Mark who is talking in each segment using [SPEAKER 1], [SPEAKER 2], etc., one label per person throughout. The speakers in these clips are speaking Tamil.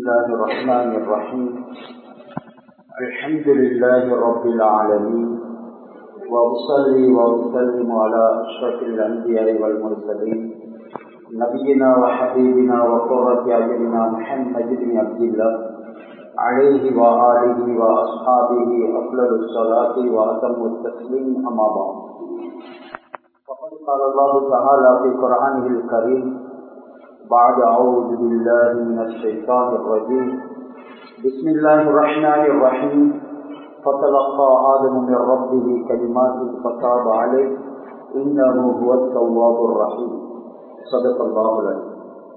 [SPEAKER 1] الله الرحمن الرحيم الحمد لله رب العالمين وأصلي وأسلم على أشرف الأنبياء والمرسلين نبينا وحبيبنا وقرة أعيننا محمد بن عبد الله عليه وآله وأصحابه أفضل الصلاة وأتم التسليم أما بعد فقد قال الله تعالى في قرآنه الكريم بعد أعوذ بالله من الشيطان الرجيم بسم الله الرحمن الرحيم فتلقى آدم من ربه كلمات فتاب عليه إنه هو التواب الرحيم صدق الله العظيم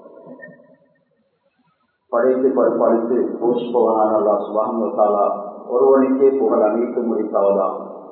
[SPEAKER 1] படைத்து பரிபாலித்து போஷிப்பவனான அல்லா சுபான் தாலா ஒருவனுக்கே புகழ் அனைத்து முடித்தாவதா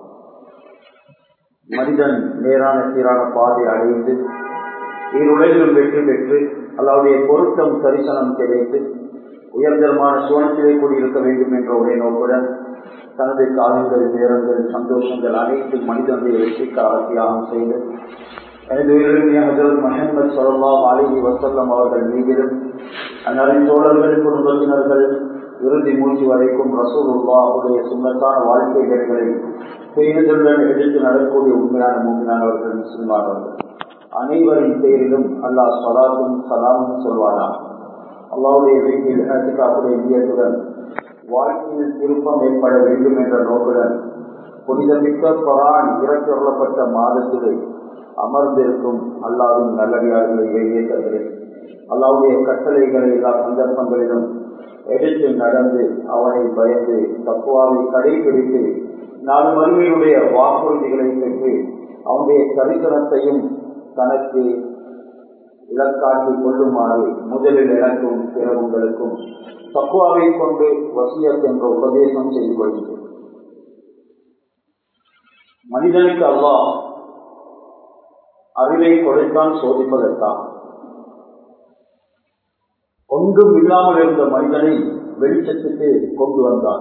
[SPEAKER 1] மனிதன் நேரான சீரான பாதை அடைந்து ஈருலகிலும் வெற்றி பெற்று அல்லாவுடைய பொருத்தம் தரிசனம் கிடைத்து உயர்தரமான சுவனத்திலே கூடியிருக்க வேண்டும் என்ற ஒரே நோக்குடன் தனது காலங்கள் நேரங்கள் சந்தோஷங்கள் அனைத்து மனிதனுடைய வெற்றிக்காக தியாகம் செய்து எனது உயிரிழமைய ஹசரத் மஹமது சொல்லலாம் அலிஹி வசல்லம் அவர்கள் மீதிலும் அந்நரின் தோழர்கள் குடும்பத்தினர்கள் இறுதி மூச்சு வரைக்கும் ரசூலுல்லாவுடைய சுண்ணத்தான வாழ்க்கை முறைகளை பெய்ததுடன் எடுத்து நடக்கக்கூடிய உண்மையான மூமியானவர்கள் முஸ்லிமானவர்கள் அனைவரின் பேரிலும் அல்லாஹ் சலாத்தும் சலாமும் சொல்வாரா அல்லாவுடைய வீட்டில் ஹேத்துக்காப்புடைய நியத்துடன் வாழ்க்கையில் திருப்பம் ஏற்பட வேண்டும் என்ற நோக்குடன் புனிதமிக்க கொரான் இறக்கொள்ளப்பட்ட மாதத்திலே அமர்ந்திருக்கும் அல்லாவின் நல்லடியார்களை வெளியே தருகிறேன் அல்லாவுடைய கட்டளைகளை எல்லா சந்தர்ப்பங்களிலும் எடுத்து நடந்து அவனை பயந்து தக்குவாவை கடைபிடித்து நாலு மறுமையுடைய வாக்குறுதிகளை பெற்று அவனுடைய சரித்திரத்தையும் தனக்கு இலக்காக்கி கொள்ளுமாறு முதலில் எனக்கும் பிற உங்களுக்கும் தக்குவாவை கொண்டு வசியத் என்ற உபதேசம் செய்து கொள்கிறேன் மனிதனுக்கு அல்லா அறிவை கொடுத்தான் சோதிப்பதற்காக ஒன்றும் இல்லாமல் இருந்த மனிதனை வெளிச்சத்துக்கு கொண்டு வந்தான்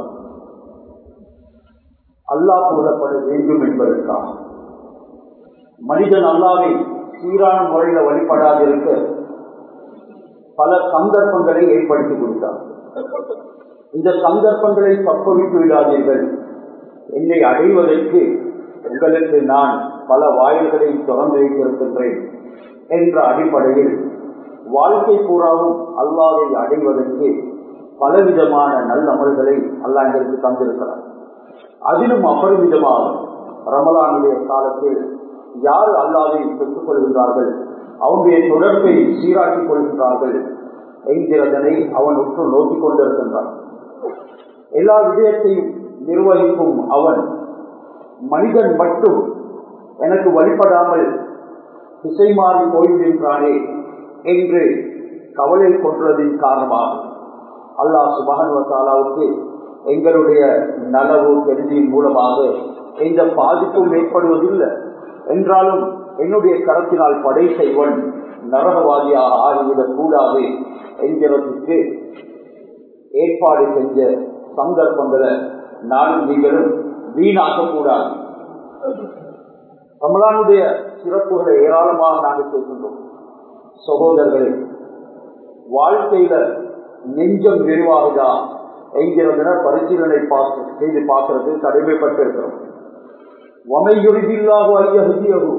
[SPEAKER 1] அல்லாஹ் கூறப்பட வேண்டும் என்பதற்காக மனிதன் அல்லாவை சீரான முறையில வழிபடாதிருக்க பல சந்தர்ப்பங்களை ஏற்படுத்தி கொடுத்தார் இந்த சந்தர்ப்பங்களை தப்பவிட்டு விடாதீர்கள் என்னை அடைவதற்கு உங்களுக்கு நான் பல வாயில்களை திறந்து வைத்திருக்கின்றேன் என்ற அடிப்படையில் வாழ்க்கை பூராவும் அல்லாவை அடைவதற்கு பலவிதமான நல்லமல்களை அல்லா எங்களுக்கு தந்திருக்கிறார் அதிலும் அபரிமிதமாக ரமலானுடைய காலத்தில் யார் அல்லாவை பெற்றுக் கொள்கின்றார்கள் அவனுடைய தொடர்பை சீராக்கிக் கொள்கின்றார்கள் என்கிறதனை அவன் உற்று நோக்கிக் கொண்டிருக்கின்றான் எல்லா விடயத்தையும் நிர்வகிக்கும் அவன் மனிதன் மட்டும் எனக்கு வழிபடாமல் திசை மாறி போய்விடுகின்றானே என்று கவலை கொன்றதின் காரணமாக அல்லாஹ் சுபகன்வத்தாலாவுக்கு எங்களுடைய நலவு கருதியின் மூலமாக எந்த பாதிப்பும் ஏற்படுவதில்லை என்றாலும் என்னுடைய கரத்தினால் படை செய்வன் நரகவாதியாக ஆகிவிடக் கூடாது என்கிறதுக்கு ஏற்பாடு செஞ்ச சந்தர்ப்பங்களை நானும் நீங்களும் வீணாக்க கூடாது ரமலானுடைய சிறப்புகளை ஏராளமாக நாங்கள் கேட்கின்றோம் சகோதரர்களே வாழ்க்கையில நெஞ்சம் விரிவாகுதா என்கிறதுன பரிசீலனை பார்த்து செய்து பார்க்கறது கடமைப்பட்டிருக்கிறோம் வமையுறுதியில்லாக ஐயகுதியகு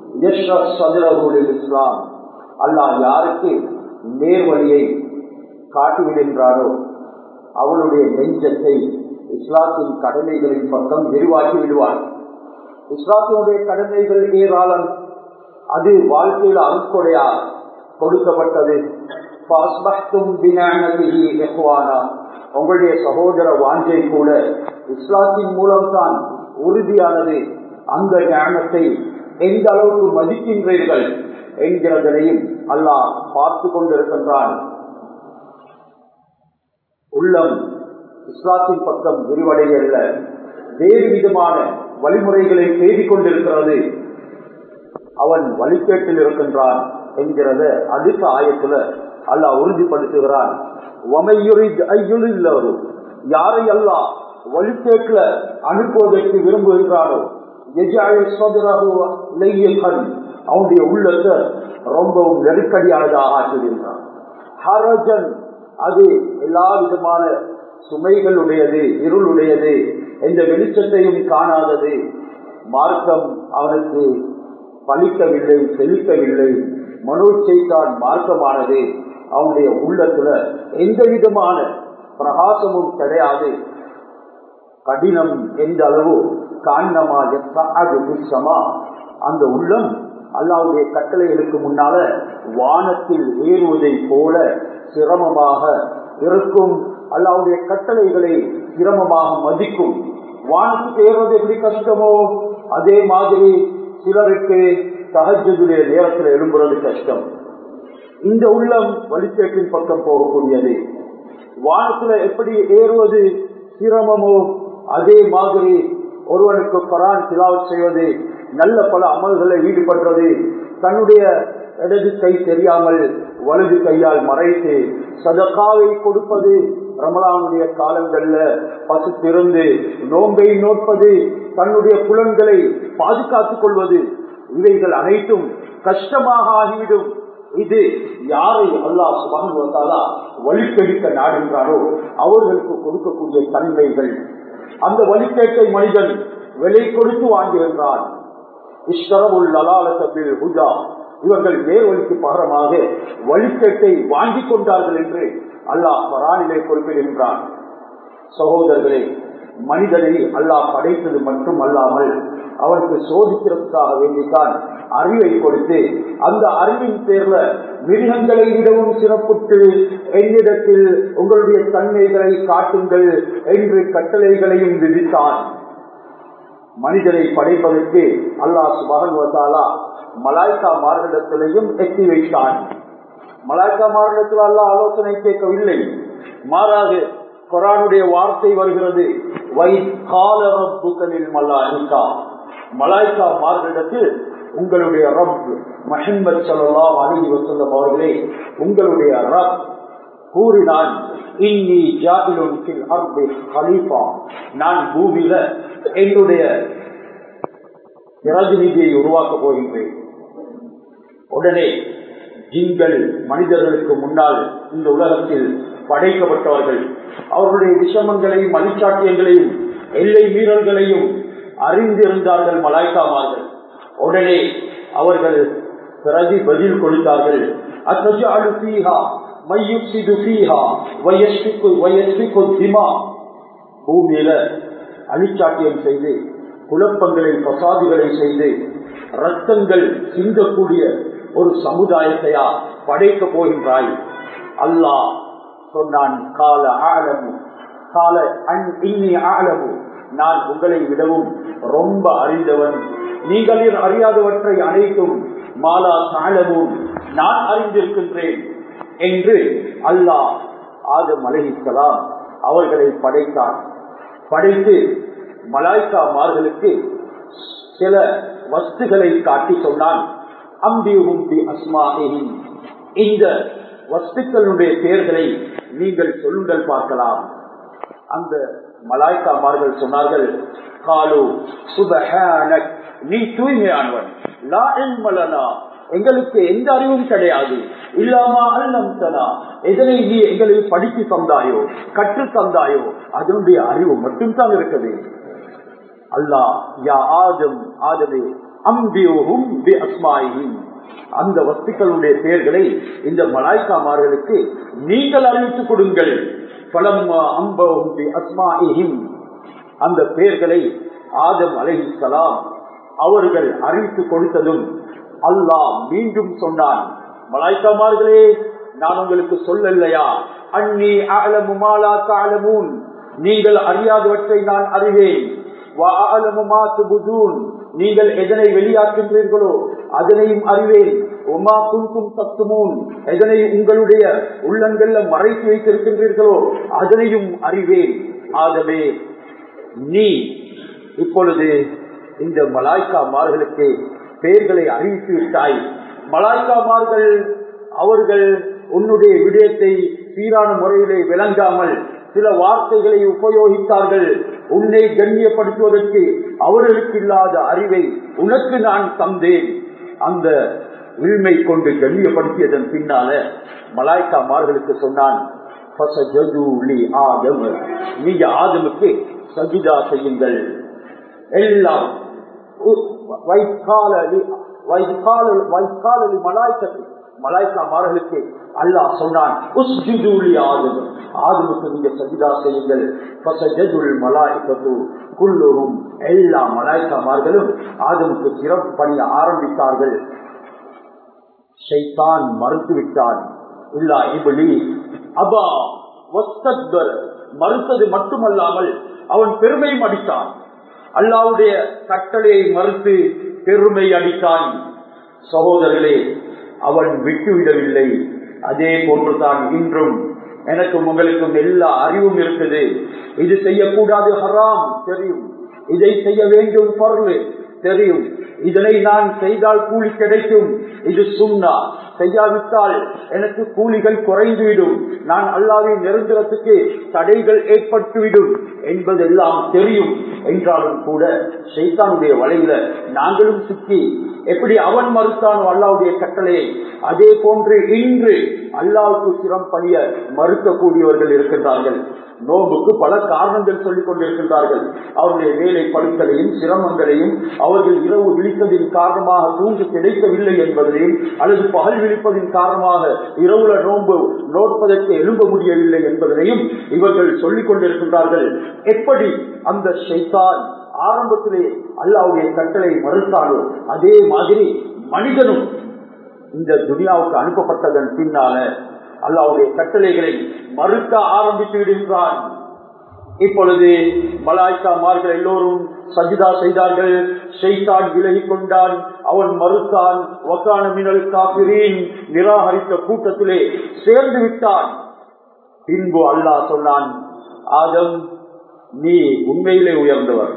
[SPEAKER 1] இஸ்லாம் அல்லாஹ் யாருக்கு நேர்வழியை காட்டிவிடுகின்றாரோ அவளுடைய நெஞ்சத்தை இஸ்லாத்தின் கடமைகளின் பக்கம் விரிவாக்கி விடுவார் இஸ்லாத்தினுடைய கடமைகள் ஏராளம் அது வாழ்க்கையில் அருக்கொடையா கொடுக்கப்பட்டது உங்களுடைய சகோதர வாஞ்சை கூட இஸ்லாத்தின் மூலம்தான் உறுதியானது அந்த ஞானத்தை எந்த அளவுக்கு மதிக்கின்றீர்கள் என்கிறதனையும் அல்லாஹ் பார்த்து கொண்டிருக்கின்றான் உள்ளம் இஸ்லாத்தின் பக்கம் விரிவடையல்ல வேறு விதமான வழிமுறைகளை தேடிக் கொண்டிருக்கிறது அவன் வழிகேட்டில் இருக்கின்றான் என்கிறத அடுத்த ஆயத்துல அல்லாஹ் உறுதிப்படுத்துகிறான் யாரை அல்லா வழிகேட்டில் அனுப்புவதற்கு விரும்புகின்றானோ அவனுடைய உள்ளத்தை ரொம்பவும் நெருக்கடியானதாக ஆக்கிவிடுகிறான் ஹரஜன் அது எல்லா விதமான சுமைகளுடையது இருளுடையது எந்த வெளிச்சத்தையும் காணாதது மார்க்கம் அவனுக்கு பலிக்கவில்லை செலுத்தவில்லை மனோச்சைத்தான் மார்க்கமானது அவனுடைய உள்ளத்துல எந்த விதமான பிரகாசமும் கிடையாது கடினம் எந்த அளவு காரணமா சமா அந்த உள்ளம் அல்லாவுடைய கட்டளைகளுக்கு முன்னால வானத்தில் ஏறுவதை போல சிரமமாக இருக்கும் அல்லாவுடைய கட்டளைகளை சிரமமாக மதிக்கும் வானத்துக்கு ஏறுவது எப்படி கஷ்டமோ அதே மாதிரி சிலருக்கு தகஜதுடைய நேரத்தில் எழும்புறது கஷ்டம் இந்த உள்ளம் வழித்தேட்டின் பக்கம் போகக்கூடியது வானத்துல எப்படி ஏறுவது சிரமமோ அதே மாதிரி ஒருவனுக்கு பரான் திலாவத் செய்வது நல்ல பல அமல்களை ஈடுபடுறது தன்னுடைய இடது கை தெரியாமல் வலது கையால் மறைத்து சதக்காவை கொடுப்பது ரமலானுடைய காலங்கள்ல பசுத்திருந்து நோன்பை நோட்பது தன்னுடைய புலன்களை பாதுகாத்துக் கொள்வது இவைகள் அனைத்தும் கஷ்டமாக ஆகிவிடும் இது யாரை அல்லா சுபானுவத்தாலா வழிக்கெடுக்க நாடுகிறாரோ அவர்களுக்கு கொடுக்கக்கூடிய தன்மைகள் அந்த வழிகேட்டை மனிதன் விலை கொடுத்து வாங்குகின்றான் இவர்கள் நேர்வழிக்கு பகரமாக வழிகேட்டை வாங்கி கொண்டார்கள் என்று அல்லாஹ் பரானிலே குறிப்பிடுகின்றான் சகோதரர்களே மனிதனை அல்லாஹ் படைத்தது மட்டும் அல்லாமல் அவனுக்கு சோதிக்கிறதுக்காக வேண்டித்தான் அறிவை கொடுத்து அந்த அறிவின் பேர்ல மிருகங்களை விடவும் சிறப்புற்று என்னிடத்தில் உங்களுடைய தன்மைகளை காட்டுங்கள் என்று கட்டளைகளையும் விதித்தான் மனிதனை படைப்பதற்கு அல்லாஹ் சுபகன்வத்தாலா மலாய்கா மார்க்கத்திலையும் எட்டி வைத்தான் மலாய்கா மார்க்கத்தில் அல்லாஹ் ஆலோசனை கேட்கவில்லை மாறாக குரானுடைய வார்த்தை வருகிறது வை கால ரப்புகளில் மல்லாய்கா மலாய்கா மார்க்கத்தில் உங்களுடைய ரப் மஹம்மது சல்லாஹ் அலி வசல்லம் அவர்களே உங்களுடைய ரப் கூறினான் இன்னி ஜாதிலும் ஹலீஃபா நான் பூமியில என்னுடைய பிரதிநிதியை உருவாக்கப் போகின்றேன் உடனே ஜின்கள் மனிதர்களுக்கு முன்னால் இந்த உலகத்தில் படைக்கப்பட்டவர்கள் அவர்களுடைய விஷமங்களையும் மலிச்சாட்டியங்களையும் எல்லை மீறல்களையும் அறிந்திருந்தார்கள் மலாய்க்காமார்கள் உடனே அவர்கள் பிரதி பதில் கொடுத்தார்கள் அத்தஜாலு ஃபீஹா மையுப்சிது ஃபீஹா வயஸ்பிக்கு வயஸ்பிக்கு திமா பூமியில அழிச்சாட்டியம் செய்து குழப்பங்களை பசாதுகளை செய்து ரத்தங்கள் சிந்தக்கூடிய ஒரு சமுதாயத்தையா படைக்க போகின்றாய் அல்லாஹ் சொன்னான் கால ஆழமு கால அன் இன்னி ஆழமு நான் உங்களை விடவும் ரொம்ப அறிந்தவன் நீங்கள் அறியாதவற்றை அனைத்தும் மாலா தாழவும் நான் அறிந்திருக்கின்றேன் என்று அல்லாஹ் ஆதம் அலஹிக்கலாம் அவர்களை படைத்தான் படைத்து மலாய்க்காமார்களுக்கு சில வஸ்துகளை காட்டி சொன்னான் அம்பியும் அஸ்மாஹின் இந்த வஸ்துக்களுடைய பெயர்களை நீங்கள் சொல்லுங்கள் பார்க்கலாம் அந்த மலாய்க்காமார்கள் சொன்னார்கள் காலு சுபஹானக் நீ தூய்மையானவன் லா இல்மலனா எங்களுக்கு எந்த அறிவும் கிடையாது இல்லாமா அல்லம்தனா எதனை நீ எங்களுக்கு படித்து தந்தாயோ கற்று தந்தாயோ அதனுடைய அறிவு மட்டும்தான் இருக்குது அல்லாஹ் யா ஆதம் ஆதமே அம்பியோகும் பி அஸ்மாயியும் அந்த வஸ்துக்களுடைய பெயர்களை இந்த மலாய்க்காமார்களுக்கு நீங்கள் அறிவித்துக் கொடுங்கள் பலம்மா அம்பவும் பி அஸ்மாயியும் அந்த பெயர்களை ஆதம் அலைஹிஸ்லாம் அவர்கள் அறிவித்து கொடுத்ததும் அல்லாஹ் மீண்டும் சொன்னான் மலாய்க்காமார்களே நான் உங்களுக்கு சொல்லலையா அன்னி அலமு மாலா தாளமூன் நீங்கள் அறியாதவற்றை நான் அறிவேன் நீங்கள் எதனை வெளியாக்கின்றீர்களோ அதனையும் அறிவேன் ஒமா குன்கும் தத்துமூன் எதனை உங்களுடைய உள்ளங்கள்ல மறைத்து வைத்திருக்கின்றீர்களோ அதனையும் அறிவேன் ஆகவே நீ இப்பொழுது இந்த மலாய்க்காமார்களுக்கு பெயர்களை அறிவித்து விட்டாய் மலாய்க்காமார்கள் அவர்கள் உன்னுடைய விடயத்தை சீரான முறையிலே விளங்காமல் சில வார்த்தைகளை உபயோகித்தார்கள் உன்னை கண்ணியப்படுத்துவதற்கு அவர்களுக்கு இல்லாத அறிவை உனக்கு நான் தந்தேன் அந்த உரிமை கொண்டு கண்ணியப்படுத்தியதன் பின்னால மலாய்க்காமார்களுக்கு சொன்னான் நீங்க ஆதமுக்கு சஜிதா செய்யுங்கள் எல்லாம் மலாய்க்காமார்களுக்கு அல்லாஹ் சொன்னான் ஆதமுக்கு நீங்க சஜிதா செய்யுங்கள் மலாய்க்கத்து குள்ளுரும் எல்லா மலாய்க்காமார்களும் ஆதமுக்கு சிறப்பு பணிய ஆரம்பித்தார்கள் ஷைத்தான் மறுத்துவிட்டான் இல்லா இபலி அபா மறுத்தது மட்டுமல்லாமல் அவன் பெருமையும் அடித்தான் அல்லாவுடைய கட்டளையை மறுத்து பெருமை அடித்தான் சகோதரர்களே அவன் விட்டுவிடவில்லை அதே போன்றுதான் இன்றும் எனக்கும் உங்களுக்கும் எல்லா அறிவும் இருக்குது இது செய்யக்கூடாது ஹராம் தெரியும் இதை செய்ய வேண்டும் பொருள் தெரியும் இதனை நான் செய்தால் கூலி கிடைக்கும் இது சுண்ணா செய்யாவிட்டால் எனக்கு கூலிகள் குறைந்துவிடும் நான் அல்லாவின் நிரந்தரத்துக்கு தடைகள் ஏற்பட்டுவிடும் என்பதெல்லாம் தெரியும் என்றாலும் கூட சைத்தானுடைய வலையில நாங்களும் சிக்கி எப்படி அவன் மறுத்தானோ அல்லாவுடைய கட்டளையை அதே போன்று இன்று அல்லாவுக்கு சிரம் பணிய மறுக்கக்கூடியவர்கள் இருக்கின்றார்கள் நோம்புக்கு பல காரணங்கள் சொல்லிக் கொண்டிருக்கின்றார்கள் அவருடைய வேலை பழுக்களையும் சிரமங்களையும் அவர்கள் இரவு விழித்ததின் காரணமாக தூங்கு கிடைக்கவில்லை என்பதையும் அல்லது பகல் விழிப்பதின் காரணமாக இரவுல நோன்பு நோட்பதற்கு எழும்ப முடியவில்லை என்பதனையும் இவர்கள் சொல்லிக் கொண்டிருக்கின்றார்கள் எப்படி அந்த ஷைத்தான் ஆரம்பத்திலே அல்லாவுடைய கட்டளை மறுத்தாலோ அதே மாதிரி மனிதனும் இந்த துனியாவுக்கு அனுப்பப்பட்டதன் பின்னால அல்லாவுடைய கட்டளைகளை மறுக்க ஆரம்பித்து விடுகின்றான் இப்பொழுது மலாய்க்காமார்கள் எல்லோரும் சஜிதா செய்தார்கள் ஷெய்தான் விலகி கொண்டான் அவன் மறுத்தான் வக்கான மினல் காபிரின் நிராகரித்த கூட்டத்திலே சேர்ந்து விட்டான் பின்பு அல்லாஹ் சொன்னான் ஆதம் நீ உண்மையிலே உயர்ந்தவர்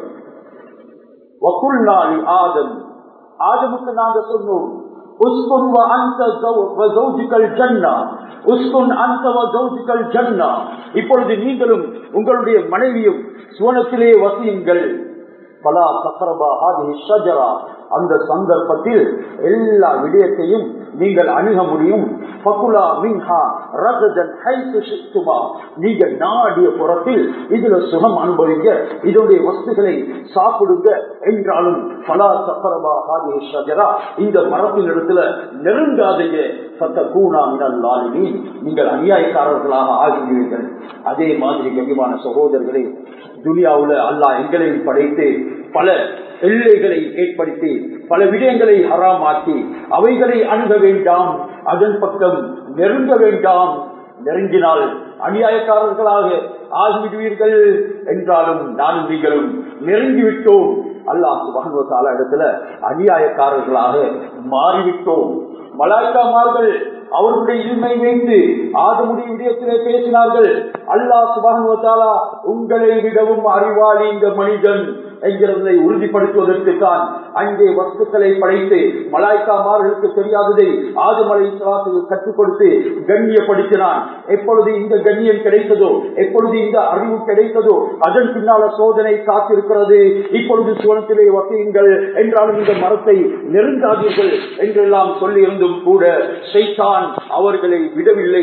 [SPEAKER 1] வக்குல் நாள் ஆதம் ஆதமுக்கு நாங்க சொன்னோம் اسكن وانت وزوجك الجنه اسكن انت وزوجك الجنه இப்பொழுது நீங்களும் உங்களுடைய மனைவியும் சுவனத்திலே வசியுங்கள் பலா சக்கரபா ஆதி ஷஜரா அந்த சந்தர்ப்பத்தில் எல்லா விடயத்தையும் நீங்கள் அணுக முடியும் பகுலா மின்ஹா ரகதன் நீங்க நாடிய புறத்தில் இதுல சுகம் அனுபவிங்க இதனுடைய வஸ்துகளை சாப்பிடுங்க என்றாலும் பலா சக்கரபா ஆதி ஷஜரா இந்த மரத்தின் இடத்துல நெருங்காதீங்க சத்த கூணா மினல்லாலினி நீங்கள் அநியாயக்காரர்களாக ஆகிவிடுவீர்கள் அதே மாதிரி கண்ணியமான சகோதரர்களே துனியாவுல அல்லாஹ் எங்களையும் படைத்து பல எல்லைகளை ஏற்படுத்தி பல விடயங்களை ஹராமாக்கி அவைகளை அணுக வேண்டாம் அதன் பக்கம் நெருங்க வேண்டாம் நெருங்கினால் அநியாயக்காரர்களாக ஆகிவிடுவீர்கள் என்றாலும் நானும் நீங்களும் நெருங்கிவிட்டோம் அல்லாஹ் சுபானுவத்தால இடத்துல அநியாயக்காரர்களாக மாறிவிட்டோம் மலாய்க்காமார்கள் அவர்களுடைய இருமை வைத்து ஆதமுடைய விடயத்திலே பேசினார்கள் அல்லாஹ் சுபானுவத்தாலா உங்களை விடவும் அறிவாளி இந்த மனிதன் என்கிறதை உறுதிப்படுத்துவதற்கு தான் அங்கே வஸ்துக்களை படைத்து மலாய்க்காமார்களுக்கு தெரியாததை ஆதுமலை சலாத்துக்கு கற்றுக் கொடுத்து கண்ணியப்படுத்தினான் எப்பொழுது இந்த கண்ணியம் கிடைத்ததோ எப்பொழுது இந்த அறிவு கிடைத்ததோ அதன் பின்னால சோதனை காத்திருக்கிறது இப்பொழுது சுவனத்திலே வசியுங்கள் என்றாலும் இந்த மரத்தை நெருங்காதீர்கள் என்றெல்லாம் சொல்லி இருந்தும் கூட ஷைத்தான் அவர்களை விடவில்லை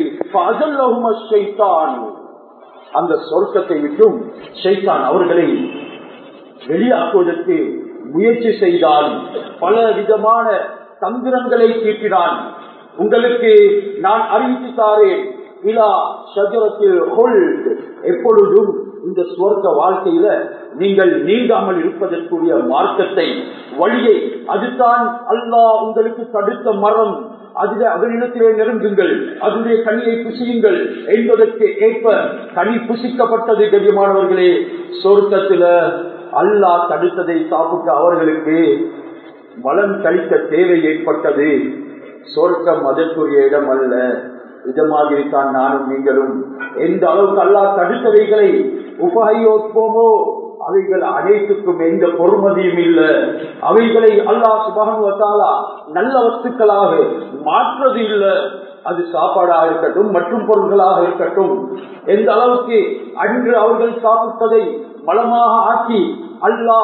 [SPEAKER 1] அந்த சொர்க்கத்தை விட்டும் ஷைத்தான் அவர்களை வெளியாக்குவதற்கு முயற்சி செய்தான் பல விதமான தந்திரங்களை தீட்டினான் உங்களுக்கு நான் அறிவித்து தாரேன் இலா சதுரத்தில் எப்பொழுதும் இந்த சுவர்க்க வாழ்க்கையில நீங்கள் நீங்காமல் இருப்பதற்குரிய மார்க்கத்தை வழியை அதுதான் அல்லாஹ் உங்களுக்கு தடுத்த மரம் அதில அதனிடத்திலே நெருங்குங்கள் அதனுடைய கனியை புசியுங்கள் என்பதற்கு ஏற்ப கனி புசிக்கப்பட்டது கண்ணியமானவர்களே சொர்க்கத்தில அல்லாஹ் தடுத்ததை சாப்பிட்ட அவர்களுக்கு மலம் கழிக்க தேவை ஏற்பட்டது சொர்க்கம் அதற்குரிய இடம் அல்ல இது மாதிரி தான் நானும் நீங்களும் எந்த அளவுக்கு அல்லாஹ் தடுத்தவைகளை உபயோகமோ அவைகள் அனைத்துக்கும் எந்த பொறுமதியும் இல்லை அவைகளை அல்லாஹ் சுபகன்வத்தாலா நல்ல வஸ்துக்களாக மாற்றது இல்லை அது சாப்பாடாக இருக்கட்டும் மற்றும் பொருள்களாக இருக்கட்டும் எந்த அளவுக்கு அன்று அவர்கள் சாப்பிட்டதை மலமாக ஆக்கி அல்லாஹ்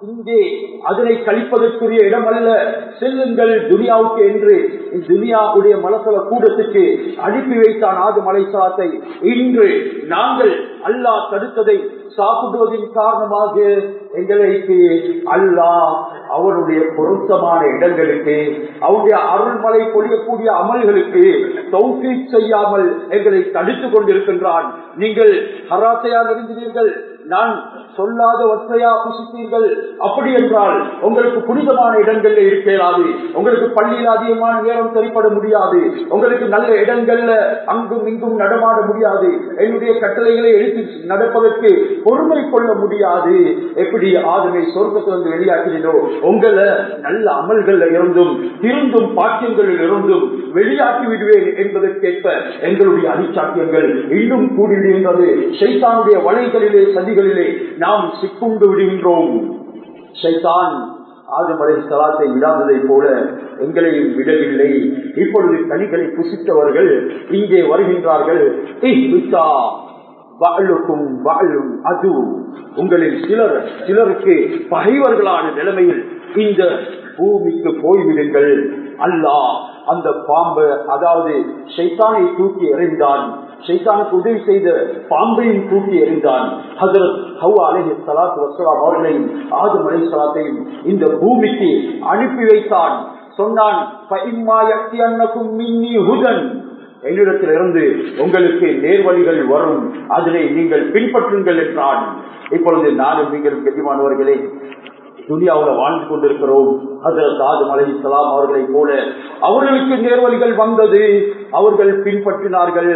[SPEAKER 1] இங்கே அதனை கழிப்பதற்குரிய இடம் அல்ல செல்லுங்கள் துனியாவுக்கு என்று துனியாவுடைய மலசல கூடத்துக்கு அனுப்பி வைத்தான் ஆது மலைசாத்தை இன்று நாங்கள் அல்லாஹ் தடுத்ததை சாப்பிடுவதன் காரணமாக எங்களுக்கு அல்லாஹ் அவருடைய பொருத்தமான இடங்களுக்கு அவருடைய அருள்மலை பொழியக்கூடிய அமல்களுக்கு தௌஃபீ செய்யாமல் எங்களை தடுத்துக் கொண்டிருக்கின்றான் நீங்கள் ஹராசையாக இருந்தீர்கள் நான் சொல்லாத ஒற்றையா புசித்தீர்கள் அப்படி என்றால் உங்களுக்கு புனிதமான இடங்கள்ல இருக்கலாது உங்களுக்கு பள்ளியில் அதிகமான நேரம் சரிப்பட முடியாது உங்களுக்கு நல்ல இடங்கள்ல அங்கும் இங்கும் நடமாட முடியாது என்னுடைய கட்டளைகளை எடுத்து நடப்பதற்கு பொறுமை கொள்ள முடியாது எப்படி ஆதனை சொர்க்கத்திலிருந்து வெளியாக்கினோ உங்களை நல்ல அமல்கள்ல இருந்தும் திருந்தும் பாக்கியங்களில் இருந்தும் வெளியாக்கி விடுவேன் என்பதற்கேற்ப எங்களுடைய அடிச்சாக்கியங்கள் இன்னும் கூடிவிடுகின்றது சைத்தானுடைய வலைகளிலே சதிகளிலே நாம் சிக்குண்டு விடுகின்றோம் சைத்தான் ஆதுமலை சலாத்தை விடாததை போல எங்களையும் விடவில்லை இப்பொழுது கனிகளை புசித்தவர்கள் இங்கே வருகின்றார்கள் வாழுக்கும் வாழும் அது உங்களில் சிலர் சிலருக்கு பகைவர்களான நிலைமையில் இந்த பூமிக்கு போய்விடுங்கள் அல்லாஹ் அந்த பாம்பு அதாவது ஷைத்தானை தூக்கி எறிந்தான் ஷைத்தானுக்கு உதவி செய்த பாம்பையும் தூக்கி எறிந்தான் ஹசரத் ஹவ்வா அலஹி சலாத்து வசலாம் அவர்களையும் ஆதும் அலை சலாத்தையும் இந்த பூமிக்கு அனுப்பி வைத்தான் சொன்னான் என்னிடத்திலிருந்து உங்களுக்கு நேர்வழிகள் வரும் அதனை நீங்கள் பின்பற்றுங்கள் என்றான் இப்பொழுது நானும் நீங்களும் கெட்டிமானவர்களே துனியாவில் வாழ்ந்து கொண்டிருக்கிறோம் ஹசரத் ஆதம் அலை சலாம் அவர்களை போல அவர்களுக்கு நேர்வழிகள் வந்தது அவர்கள் பின்பற்றினார்கள்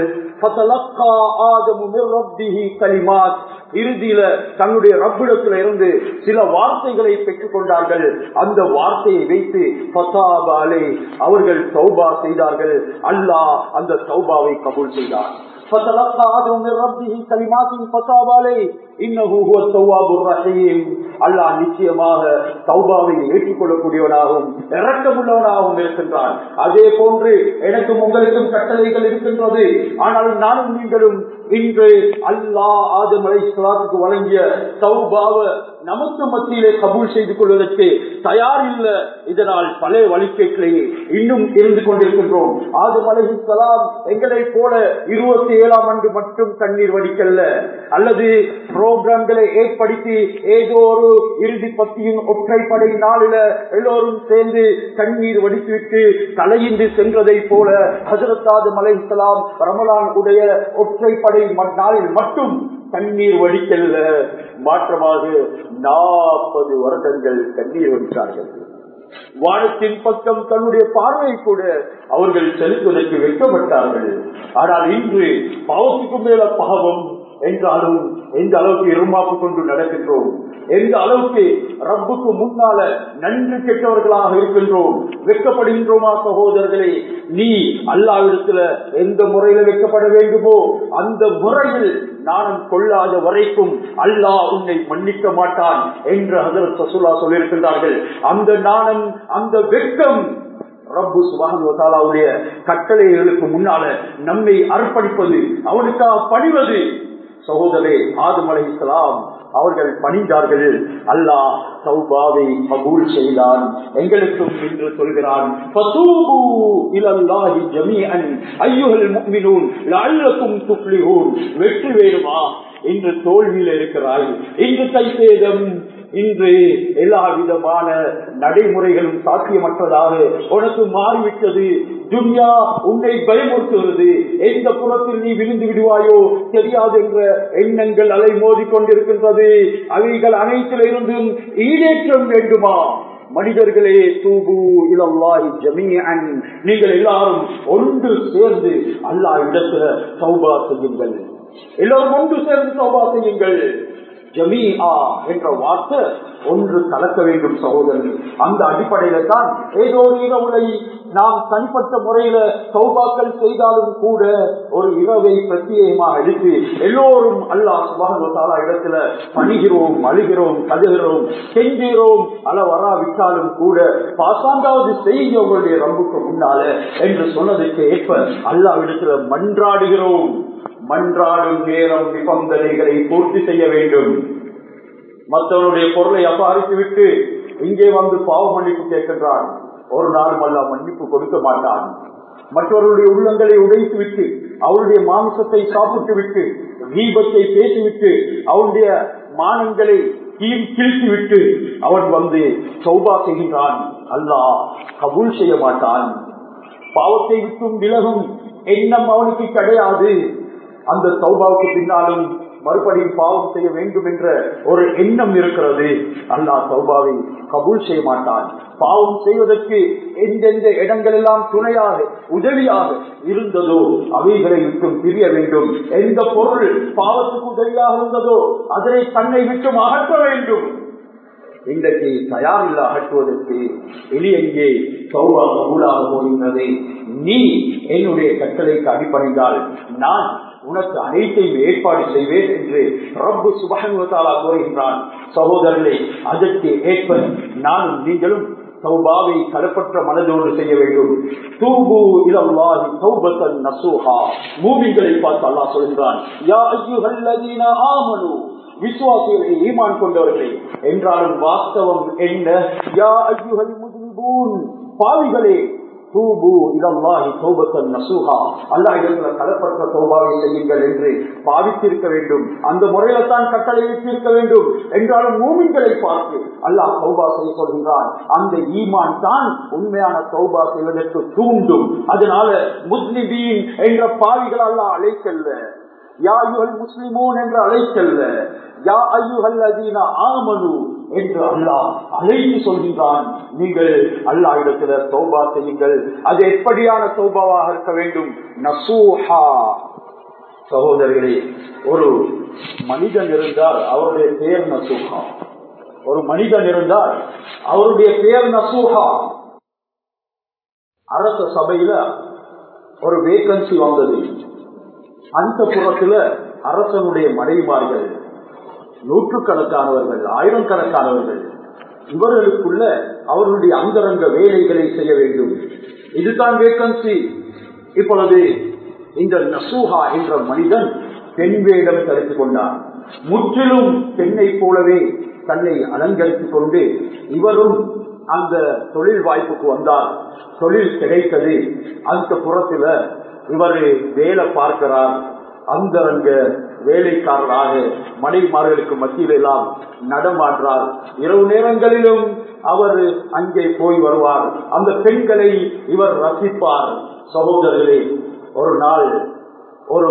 [SPEAKER 1] இறுதியில தன்னுடைய ரப்பிடத்துல இருந்து சில வார்த்தைகளை பெற்றுக் கொண்டார்கள் அந்த வார்த்தையை வைத்து பசாபாலே அவர்கள் சௌபா செய்தார்கள் அல்லாஹ் அந்த சௌபாவை கபூல் செய்தார் فتلقى آدم من ربه كلمات فتاب عليه إنه هو التواب الرحيم அல்லாஹ் நிச்சயமாக தௌபாவை ஏற்றுக்கொள்ளக்கூடியவனாகவும் இறக்கமுள்ளவனாகவும் இருக்கின்றான் அதே போன்று எனக்கும் உங்களுக்கும் கட்டளைகள் இருக்கின்றது ஆனால் நானும் நீங்களும் இன்று அல்லாஹ் ஆதம் அலை சலாத்துக்கு வழங்கிய தௌபாவ நமக்கு மத்தியிலே கபூல் செய்து கொள்வதற்கு தயார் இல்ல இதனால் பழைய வழிகேட்டிலேயே இன்னும் இருந்து கொண்டிருக்கின்றோம் ஆதம் அலை சலாம் எங்களை போல இருபத்தி ஏழாம் ஆண்டு மட்டும் கண்ணீர் வடிக்கல்ல அல்லது புரோகிராம்களை ஏற்படுத்தி ஏதோ ஒரு இறுதி பத்தியின் ஒற்றைப்படை நாளில எல்லோரும் சேர்ந்து கண்ணீர் வடித்துவிட்டு தலையின்றி சென்றதை போல ஹசரத்தாது மலை சலாம் ரமலான் உடைய ஒற்றைப்படை நாளில் மட்டும் கண்ணீர் வடிக்கல்ல மாற்றமாக நாற்பது வருடங்கள் கண்ணீர் வடித்தார்கள் வானத்தின் பக்கம் தன்னுடைய பார்வை கூட அவர்கள் செலுத்துவதற்கு வெட்கப்பட்டார்கள் ஆனால் இன்று பாவத்துக்கு மேல பாவம் என்றாலும் எந்த அளவுக்கு இருமாப்பு கொண்டு நடக்கின்றோம் எந்த அளவுக்கு ரப்புக்கு முன்னால நன்றி கெட்டவர்களாக இருக்கின்றோம் வெட்கப்படுகின்றோமா சகோதரர்களே நீ அல்லாவிடத்துல எந்த முறையில வைக்கப்பட வேண்டுமோ அந்த முறையில் நாணம் கொள்ளாத வரைக்கும் அல்லாஹ் உன்னை மன்னிக்க மாட்டான் என்று ஹசரத் சசுல்லா சொல்லியிருக்கின்றார்கள் அந்த நாணம் அந்த வெட்கம் ரப்பு சுபானுடைய கட்டளைகளுக்கு முன்னால நம்மை அர்ப்பணிப்பது அவனுக்காக பணிவது சகோதரே ஆதம் அலைசலாம் அவர்கள் பணிந்தார்கள் அல்லாஹ் சௌபாவை கபூல் செய்தான் எங்களுக்கும் என்று சொல்கிறான் வெற்றி வேணுமா இன்று தோல்வியில் இருக்கிறாய் இன்று கைசேதம் இன்று எல்லா விதமான நடைமுறைகளும் சாத்தியமற்றதாக உனக்கு மாறிவிட்டது துன்யா உன்னை பயமுறுத்துகிறது எந்த புறத்தில் நீ விழுந்து விடுவாயோ தெரியாது என்ற எண்ணங்கள் அலை மோதி கொண்டிருக்கின்றது அவைகள் அனைத்தில் இருந்தும் ஈடேற்றம் வேண்டுமா மனிதர்களே தூபு இலல்லாஹி ஜமீஅன் நீங்கள் எல்லாரும் ஒன்று சேர்ந்து அல்லாஹ் இடத்துல சௌபா செய்யுங்கள் எல்லோரும் ஒன்று சேர்ந்து சௌபா செய்யுங்கள் ஜமீஆ என்ற வார்த்தை ஒன்று கலக்க வேண்டும் சகோதரர்கள் அந்த அடிப்படையில தான் ஏதோ ஒரு இரவுலை நாம் தனிப்பட்ட முறையில சௌபாக்கள் செய்தாலும் கூட ஒரு இரவை பிரத்யேகமாக எடுத்து எல்லோரும் அல்லாஹ் சுபான இடத்துல பணிகிறோம் அழுகிறோம் கதுகிறோம் கெஞ்சுகிறோம் அள வராவிட்டாலும் கூட பாசாந்தாவது செய்ய உங்களுடைய ரம்புக்கு முன்னால என்று சொன்னதுக்கு ஏற்ப அல்லாஹ் இடத்துல மன்றாடுகிறோம் மன்றாடும் நேரம் நிபந்தனைகளை பூர்த்தி செய்ய வேண்டும் மற்றவனுடைய பொருளை அபகரித்து விட்டு இங்கே வந்து பாவ மன்னிப்பு கேட்கின்றான் ஒரு நாளும் அல்ல மன்னிப்பு கொடுக்க மாட்டான் மற்றவர்களுடைய உள்ளங்களை உடைத்து விட்டு அவருடைய மாம்சத்தை சாப்பிட்டு விட்டு தீபத்தை பேசிவிட்டு அவருடைய மானங்களை கீழ் கிழித்து விட்டு அவன் வந்து சௌபா செய்கின்றான் அல்லாஹ் கபூல் செய்ய மாட்டான் பாவத்தை விட்டும் விலகும் எண்ணம் அவனுக்கு கிடையாது அந்த சௌபாவுக்கு பின்னாலும் மறுபடியும் பாவம் செய்ய வேண்டும் என்ற ஒரு எண்ணம் இருக்கிறது அல்லாஹ் சௌபாவை கபூல் செய்ய மாட்டான் பாவம் செய்வதற்கு எந்தெந்த இடங்கள் எல்லாம் துணையாக உதவியாக இருந்ததோ அவைகளை விட்டும் பிரிய வேண்டும் எந்த பொருள் பாவத்துக்கு உதவியாக இருந்ததோ அதனை தன்னை விட்டும் அகற்ற வேண்டும் இன்றைக்கு தயாரில்ல அகற்றுவதற்கு எலி எங்கே சௌபா கபூலாக போகின்றது நீ என்னுடைய கட்டளைக்கு அடிப்படைந்தால் நான் உனக்கு அனைத்தையும் ஏற்பாடு செய்வேன் என்று ரப்பு சுபகத்தாலா கூறுகின்றான் சகோதரர்களே அதற்கு ஏற்ப நானும் நீங்களும் சௌபாவை களப்பற்ற மனதோடு செய்ய வேண்டும் தூபு இலல்லாஹி தௌபத்தன் நசூஹா மூமிகளை பார்த்து அல்லாஹ் சொல்கிறான் யா அய்யுஹல்லதீன ஆமனு விசுவாசிகளை ஈமான் கொண்டவர்களே என்றாலும் வாஸ்தவம் என்ன யா ஐயுகள் முதுபூன் பாவிகளே தூபு இதல்லாஹி தௌபத்தன் நசூஹா அல்லா இடத்துல கலப்பற்ற தௌபாவை செய்யுங்கள் என்று பாவித்திருக்க வேண்டும் அந்த முறையில தான் கட்டளை இருக்க வேண்டும் என்றாலும் மூமின்களை பார்த்து அல்லாஹ் தௌபா செய்ய சொல்கின்றான் அந்த ஈமான் தான் உண்மையான தௌபா செய்வதற்கு தூண்டும் அதனால முஸ்லிமீன் என்ற பாவிகள் அல்லாஹ் அழைக்கல்ல யா ஐயுகள் முஸ்லிமோன் என்று அழைக்கல்ல யா ஐயுகள் அதீன ஆமனு என்று அல்லாஹ் அழைத்து சொல்கின்றான் நீங்கள் அல்லா இடத்துல சௌபா செய்யுங்கள் அது எப்படியான சௌபாவாக இருக்க வேண்டும் நசூஹா சகோதரர்களே ஒரு மனிதன் இருந்தால் அவருடைய பெயர் நசூஹா ஒரு மனிதன் இருந்தால் அவருடைய பெயர் நசூஹா அரச சபையில ஒரு வேகன்சி வந்தது அந்த புறத்துல அரசனுடைய மனைவிமார்கள் நூற்றுக்கணக்கானவர்கள் ஆயிரம் கணக்கானவர்கள் இவர்களுக்குள்ள அவர்களுடைய அந்தரங்க வேலைகளை செய்ய வேண்டும் இதுதான் வேக்கன்சி இப்பொழுது இந்த நசூஹா என்ற மனிதன் பெண் வேடம் தரித்து கொண்டார் முற்றிலும் பெண்ணை போலவே தன்னை அலங்கரித்துக் கொண்டு இவரும் அந்த தொழில் வாய்ப்புக்கு வந்தார் தொழில் கிடைத்தது அந்த புறத்துல இவர் வேலை பார்க்கிறார் அந்தரங்க வேலைக்காரராக மனைவிமார்களுக்கு மத்தியில் எல்லாம் நடமாற்றார் இரவு நேரங்களிலும் அவர் அங்கே போய் வருவார் அந்த பெண்களை இவர் ரசிப்பார் சகோதரர்களே ஒரு நாள் ஒரு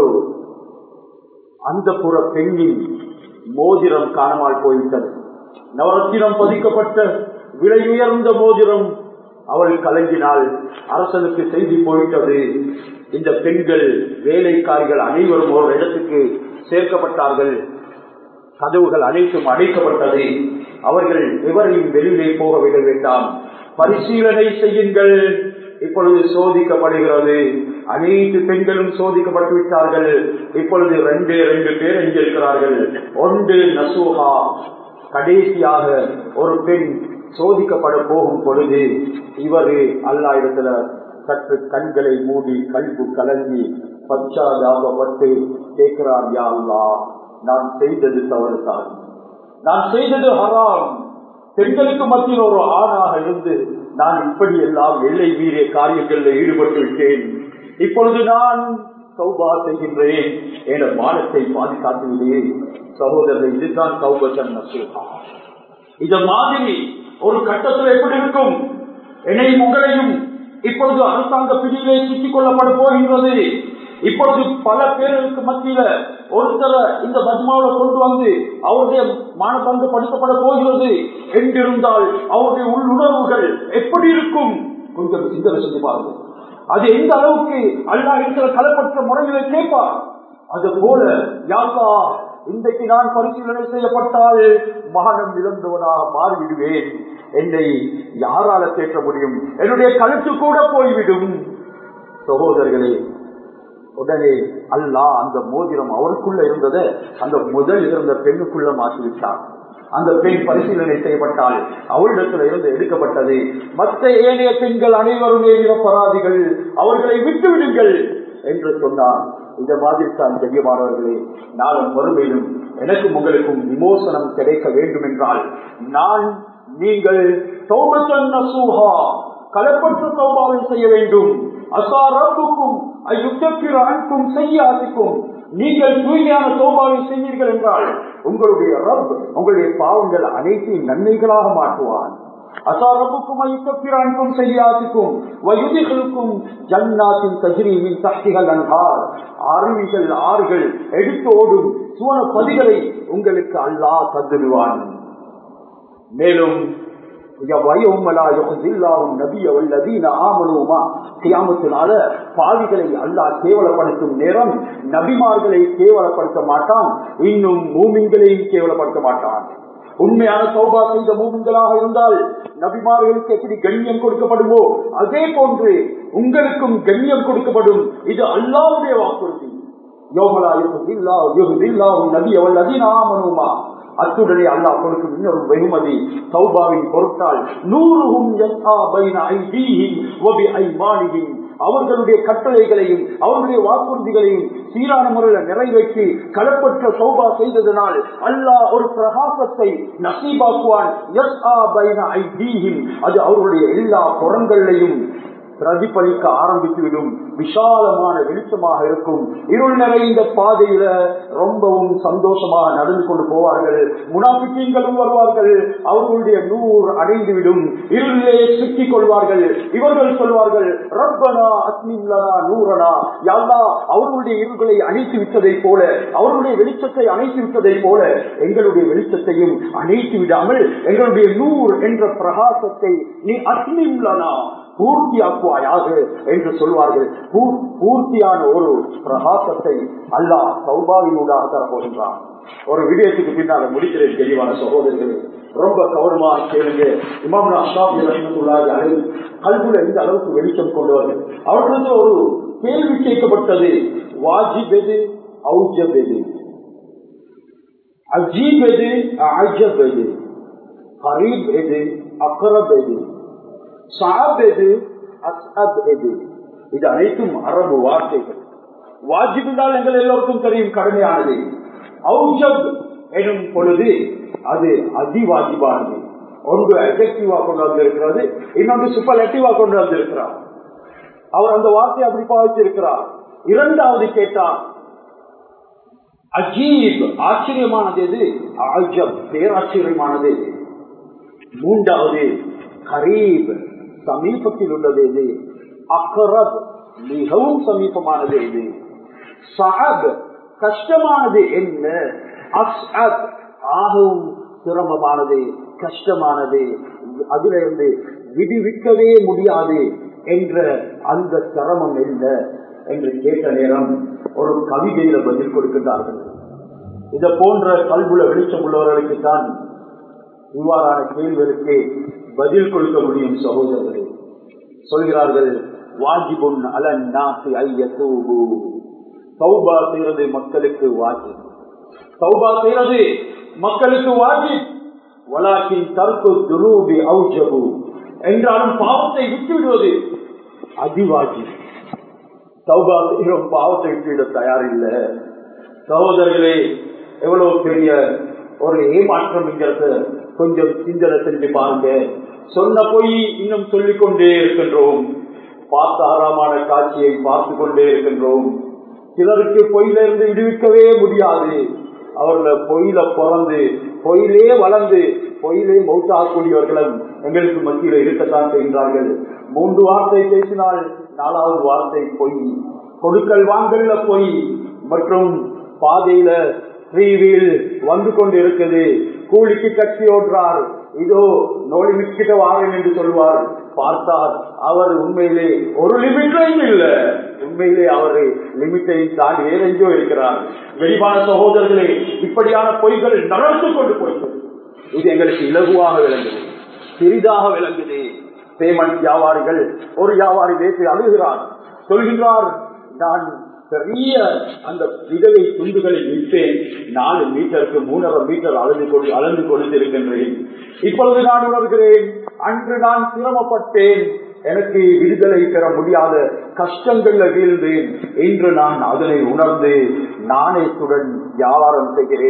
[SPEAKER 1] அந்த புற பெண்ணின் மோதிரம் காணாமல் போய்விட்டது நவரத்தினம் பதிக்கப்பட்ட விலை உயர்ந்த மோதிரம் அவள் கலங்கினாள் அரசனுக்கு செய்தி போயிட்டது இந்த பெண்கள் வேலைக்காரிகள் அனைவரும் ஒரு இடத்துக்கு சேர்க்கப்பட்டார்கள் கதவுகள் அனைத்தும் அடைக்கப்பட்டது அவர்கள் எவரையும் வெளியிலே போக விட வேண்டாம் பரிசீலனை செய்யுங்கள் இப்பொழுது சோதிக்கப்படுகிறது அனைத்து பெண்களும் சோதிக்கப்பட்டு விட்டார்கள் இப்பொழுது ரெண்டு ரெண்டு பேர் எங்கிருக்கிறார்கள் ஒன்று நசூஹா கடைசியாக ஒரு பெண் சோதிக்கப்பட போகும் பொழுது இவரு அல்லா இடத்துல சற்று கண்களை மூடி கல்பு கலங்கி பச்சாதாபப்பட்டு கேட்கிறார் யா அல்லா நான் செய்தது தவறு தான் நான் செய்தது ஹராம் பெண்களுக்கு மத்தியில் ஒரு ஆணாக இருந்து நான் இப்படி எல்லாம் எல்லை மீறிய காரியங்களில் ஈடுபட்டு விட்டேன் இப்பொழுது நான் சௌபா செய்கின்றேன் என மானத்தை பாதுகாத்துவிட்டேன் சகோதரர் இதுதான் சௌபசன் நசூகா இந்த மாதிரி ஒரு கட்டத்தில் எப்படி இருக்கும் என்னையும் உங்களையும் இப்பொழுது அரசாங்க பிரிவிலே சிக்கிக் கொள்ளப்பட போகின்றது இப்பொழுது பல பேருக்கு மத்தியில ஒருத்தரை இந்த பத்மாவில கொண்டு வந்து அவருடைய மானபங்கு படுத்தப்பட போகிறது என்றிருந்தால் அவருடைய உள்ளுணர்வுகள் எப்படி இருக்கும் கொஞ்சம் சிந்தனை செஞ்சு பாருங்க அது எந்த அளவுக்கு அல்லா இருக்கிற கலப்பற்ற முறைகளை கேட்பார் அது போல யாக்கா இன்றைக்கு நான் பரிசீலனை செய்யப்பட்டால் மகனம் இழந்தவனாக மாறிவிடுவேன் என்னை யாரால கேட்க முடியும் என்னுடைய கழுத்து கூட போய்விடும் சகோதரர்களே உடனே அல்லா அந்த மோதிரம் அவருக்குள்ள இருந்ததை அந்த முதல் இருந்த பெண்ணுக்குள்ள மாற்றிவிட்டார் அந்த பெண் பரிசீலனை செய்யப்பட்டால் அவளிடத்தில் இருந்து எடுக்கப்பட்டது மற்ற ஏனைய பெண்கள் அனைவருமே நிரப்பராதிகள் அவர்களை விட்டுவிடுங்கள் என்று சொன்னார் இந்த மாதிரி தான் தெரியமானவர்களே நாளும் வறுமையிலும் எனக்கும் உங்களுக்கும் விமோசனம் கிடைக்க வேண்டும் என்றால் நான் நீங்கள் தௌபத்தன் நசூஹா களப்பற்ற தௌபாவை செய்ய வேண்டும் அசாரப்புக்கும் ஐயுத்தப்பிற அன்பும் செய்யாதிக்கும் நீங்கள் தூய்மையான தோபாவை செய்வீர்கள் என்றால் உங்களுடைய ரப் உங்களுடைய பாவங்கள் அனைத்தையும் நன்மைகளாக மாற்றுவான் அசாரப்புக்கும் ஐயுத்தப்பிரான்கும் செய்யாதிக்கும் வயுதிகளுக்கும் ஜன்னாத்தின் தஜிரிமின் சக்திகள் அன்பார் அருவிகள் ஆறுகள் எடுத்து ஓடும் சுவன பதிகளை உங்களுக்கு அல்லாஹ் தந்துடுவான் மேலும் பாவிகளை அல்லாஹ் கேவலப்படுத்தும் நேரம் நபிமார்களை கேவலப்படுத்த மாட்டான் இன்னும் மூமின்களையும் கேவலப்படுத்த மாட்டான் உண்மையான சௌபா செய்த மூமின்களாக இருந்தால் நபிமார்களுக்கு எப்படி கண்ணியம் கொடுக்கப்படுமோ அதே போன்று உங்களுக்கும் கண்ணியம் கொடுக்கப்படும் இது அல்லாவுடைய வாக்குறுதி யோமலா யுகுதில்லா யுகுதில்லா நபி அவள் அதினாமனுமா அத்துடனே அல்லாஹ் கொடுக்கும் இன்னொரு வெகுமதி சௌபாவின் பொருட்டால் நூறுகும் அவர்களுடைய கட்டளைகளையும் அவர்களுடைய வாக்குறுதிகளையும் சீரான முறையில் நிறைவேற்றி களப்பற்ற சௌபா செய்ததனால் அல்லாஹ் ஒரு பிரகாசத்தை நசீபாக்குவான் அது அவர்களுடைய எல்லா புறங்களையும் பிரதிபலிக்க ஆரம்பித்துவிடும் விசாலமான வெளிச்சமாக இருக்கும் இருள் நிறைந்த பாதையில ரொம்பவும் சந்தோஷமாக நடந்து கொண்டு போவார்கள் முனாபிக்கங்களும் வருவார்கள் அவர்களுடைய நூறு அடைந்துவிடும் இருளிலே சிக்கிக் கொள்வார்கள் இவர்கள் சொல்வார்கள் ரப்பனா அஸ்மில்லனா நூறனா யாழ்லா அவர்களுடைய இருள்களை அணைத்து விட்டதை போல அவர்களுடைய வெளிச்சத்தை அணைத்து விட்டதை போல எங்களுடைய வெளிச்சத்தையும் அணைத்து விடாமல் எங்களுடைய நூறு என்ற பிரகாசத்தை நீ அஸ்மில்லனா பூர்த்தியாக்குவாயாக என்று சொல்வார்கள் பூர்த்தியான ஒரு பிரகாசத்தை அல்லாஹ் சௌபாவினூடாக தரப்போகின்றான் ஒரு விடயத்துக்கு பின்னால் முடிக்கிறேன் தெளிவான சகோதரர்கள் ரொம்ப கவனமாக கேளுங்க இமாம் அஷாப் ரஹமத்துல்லாஹி அலைஹி கல்வில எந்த அளவுக்கு வெளிச்சம் கொண்டவர்கள் அவர்களுக்கு ஒரு கேள்வி கேட்கப்பட்டது வாஜிப் எது ஔஜப் எது அஜீப் எது அஜப் எது கரீப் எது அக்ரப் எது சாப் எது அஸ்அப் எது இது அனைத்தும் அரபு வார்த்தைகள் வாஜிப் என்றால் எங்கள் எல்லோருக்கும் தெரியும் கடுமையானது ஔஜப் எனும் பொழுது அது அதிவாஜிபானது ஒன்று எஃபெக்டிவா கொண்டு வந்திருக்கிறது இன்னொன்று சூப்பர்லெக்டிவா கொண்டு வந்திருக்கிறார் அவர் அந்த வார்த்தையை அப்படி பாவித்திருக்கிறார் இரண்டாவது கேட்டார் அஜீப் ஆச்சரியமானது எது ஆஜப் பேராச்சரியமானது எது மூன்றாவது கரீப் சமீபத்தில் உள்ளது எது அக்ரப் மிகவும் சமீபமானது எது சஹப் கஷ்டமானது என்ன அஸ்அப் ஆகவும் சிரமமானது கஷ்டமானது அதிலிருந்து விடுவிக்கவே முடியாது என்ற அந்த சிரமம் என்ன என்று கேட்ட நேரம் ஒரு கவிதையில பதில் கொடுக்கின்றார்கள் இதை போன்ற கல்வில வெளிச்சம் உள்ளவர்களுக்கு தான் இவ்வாறான கேள்விகளுக்கு பதில் கொடுக்க முடியும் சகோதரர்களே சொல்கிறார்கள் வாஜிபுன் அலன் நாசி ஐய தூபு சௌபா செய்யறது மக்களுக்கு வாஜிப் சௌபா செய்யறது மக்களுக்கு வாஜிப் வலாக்கின் தற்பு துருபி ஔஜபு என்றாலும் பாவத்தை விட்டுவிடுவது அதிவாஜி சௌபா செய்கிறோம் பாவத்தை விட்டுவிட தயாரில்லை சகோதரர்களே எவ்வளவு பெரிய ஒரு ஏமாற்றம் என்கிறது கொஞ்சம் சிந்தனை செஞ்சு பாருங்க சொன்ன பொய் இன்னும் சொல்லிக் கொண்டே இருக்கின்றோம் பார்த்த ஆறாமான காட்சியை பார்த்து கொண்டே இருக்கின்றோம் சிலருக்கு பொய்யிலிருந்து விடுவிக்கவே முடியாது அவர்கள பொய்யில பிறந்து பொயிலே வளர்ந்து பொயிலே மௌத்தாகக்கூடியவர்களும் எங்களுக்கு மத்தியில் இருக்கத்தான் செய்கின்றார்கள் மூன்று வார்த்தை பேசினால் நாலாவது வார்த்தை பொய் கொடுக்கல் வாங்கல்ல பொய் மற்றும் பாதையில ஃப்ரீவீல் வந்து கொண்டு இருக்குது கூலிக்கு கட்சி ஓடுறார் இதோ நோய் மிக்கிட்ட வாரேன் என்று சொல்வார் பார்த்தார் அவர் உண்மையிலே ஒரு லிமிட்டையும் இல்ல உண்மையிலே அவர் லிமிட்டை தாண்டி வேற எங்கேயோ இருக்கிறார் வெளிவான சகோதரர்களே இப்படியான பொய்கள் நடந்து கொண்டு போய்கிறது இது எங்களுக்கு இலகுவாக விளங்குது சிறிதாக விளங்குது பேமெண்ட் வியாபாரிகள் ஒரு வியாபாரி நேற்று அழுகிறார் சொல்கின்றார் நான் பெரிய அந்த விதவை துண்டுகளை விற்பேன் நாலு மீட்டருக்கு மூணரை மீட்டர் அளந்து கொண்டு அளந்து கொடுத்திருக்கின்றேன் இப்பொழுது நான் உணர்கிறேன் அன்று நான் சிரமப்பட்டேன் எனக்கு விடுதலை பெற முடியாத கஷ்டங்கள்ல வீழ்ந்தேன் இன்று நான் அதனை உணர்ந்து நாணயத்துடன் வியாபாரம் செய்கிறேன்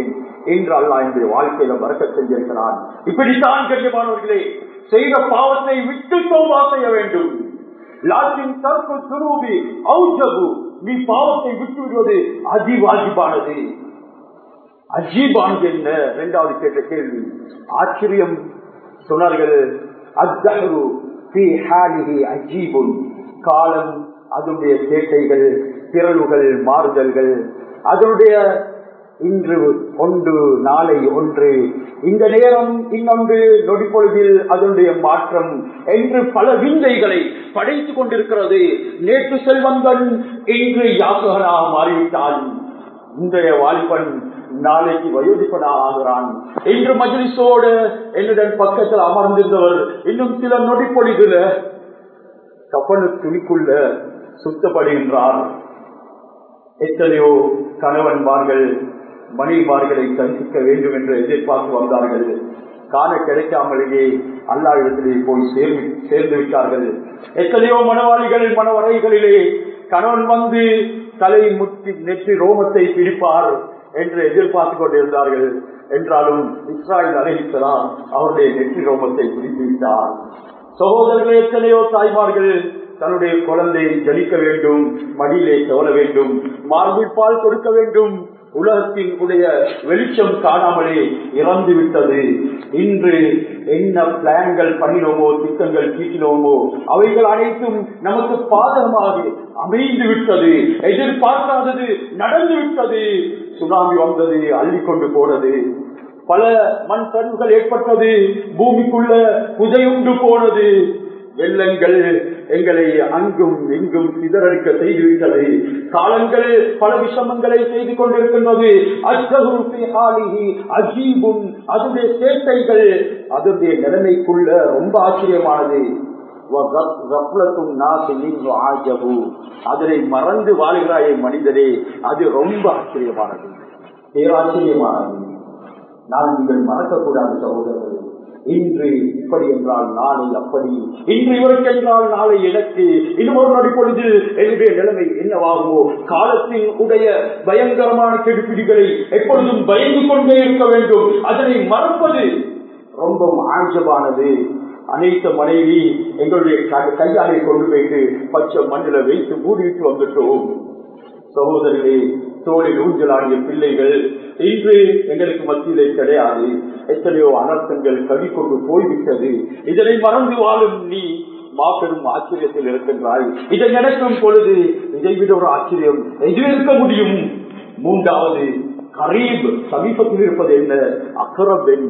[SPEAKER 1] என்று அல்லாஹ் என்னுடைய வாழ்க்கையில மறக்க செஞ்சிருக்கிறான் இப்படித்தான் கண்ணியமானவர்களே செய்த பாவத்தை விட்டு தோவா செய்ய வேண்டும் லாத்தின் தற்கு துருவி ஔஜபு நீ பாவத்தை விட்டு விடுவது அதிவாஜிபானது அஜீபானது என்ன இரண்டாவது கேட்ட கேள்வி ஆச்சரியம் சொன்னார்கள் அத்தஹரு ஃபீ ஹாலிஹி அஜீபுன் காலம் அதனுடைய சேட்டைகள் திரளுகள் மாறுதல்கள் அதனுடைய இன்று ஒன்று நாளை ஒன்று இந்த நேரம் இன்னொன்று நொடிப்பொழுதில் அதனுடைய மாற்றம் என்று பல விந்தைகளை படைத்துக் கொண்டிருக்கிறது நேற்று செல்வந்தன் இன்று யாசகனாக மாறிவிட்டான் இன்றைய வாலிபன் நாளைக்கு வயோதிப்பனாக ஆகிறான் இன்று மஜிலிசோடு என்னுடன் பக்கத்தில் அமர்ந்திருந்தவர் இன்னும் சில நொடிப்பொழுதுல கப்பனு துணிக்குள்ள சுத்தப்படுகின்றார் எத்தனையோ கணவன்மார்கள் மனைவிமார்களை தரிசிக்க வேண்டும் என்று எதிர்பார்த்து வந்தார்கள் காண கிடைக்காமலேயே அல்லா இடத்திலே போய் சேர்ந்து சேர்ந்து விட்டார்கள் எத்தனையோ மனவாளிகள் மனவரைகளிலே கணவன் வந்து தலை முற்றி நெற்றி ரோமத்தை பிடிப்பார் என்று எதிர்பார்த்து கொண்டிருந்தார்கள் என்றாலும் இஸ்ராயல் அழைக்கலாம் அவருடைய நெற்றி ரோமத்தை பிடித்து விட்டார் சகோதரர்கள் எத்தனையோ தாய்மார்கள் தன்னுடைய குழந்தை ஜலிக்க வேண்டும் மடியிலே தவள வேண்டும் மார்பில் பால் கொடுக்க வேண்டும் உலகத்தின் உடைய வெளிச்சம் காணாமலே இறந்து விட்டது இன்று என்ன பிளான்கள் பண்ணினோமோ திட்டங்கள் தீட்டினோமோ அவைகள் அனைத்தும் நமக்கு பாதகமாக அமைந்து விட்டது எதிர்பார்க்காதது நடந்து விட்டது சுனாமி வந்தது அள்ளி கொண்டு போனது பல மண் சரிவுகள் ஏற்பட்டது பூமிக்குள்ள புதையுண்டு போனது வெள்ளங்கள் எங்களை அங்கும் இங்கும் சிதறடிக்க செய்துவிட்டது காலங்கள் பல விஷமங்களை செய்து கொண்டிருக்கின்றது அஜீபும் அதனுடைய சேட்டைகள் அதனுடைய நிலைமைக்குள்ள ரொம்ப ஆச்சரியமானது அதனை மறந்து வாழ்கிறாயே மனிதரே அது ரொம்ப ஆச்சரியமானது பேராச்சரியமானது நான் நீங்கள் மறக்கக்கூடாது சகோதரர்கள் இன்று இப்படி என்றால் நாளை அப்படி இன்று இவருக்கு என்றால் நாளை எனக்கு இன்னொரு நொடி பொழுது என்னுடைய நிலைமை என்னவாகுமோ காலத்தின் உடைய பயங்கரமான கெடுபிடிகளை எப்பொழுதும் பயந்து கொண்டே இருக்க வேண்டும் அதனை மறப்பது ரொம்ப ஆஞ்சமானது அனைத்த மனைவி எங்களுடைய கையாலை கொண்டு போயிட்டு பச்சை மண்ணில வைத்து மூடிட்டு வந்துட்டோம் சகோதரர்களே தோளில் ஊஞ்சலாடிய பிள்ளைகள் இன்று எங்களுக்கு மத்தியிலே கிடையாது எத்தனையோ அனர்த்தங்கள் கவி கொண்டு போய்விட்டது இதனை மறந்து வாழும் நீ மாபெரும் ஆச்சரியத்தில் இருக்கின்றாய் இதை நடக்கும் பொழுது இதை விட ஒரு ஆச்சரியம் எது இருக்க முடியும் மூன்றாவது கரீப் சமீபத்தில் இருப்பது என்ன அக்கரப் என்ன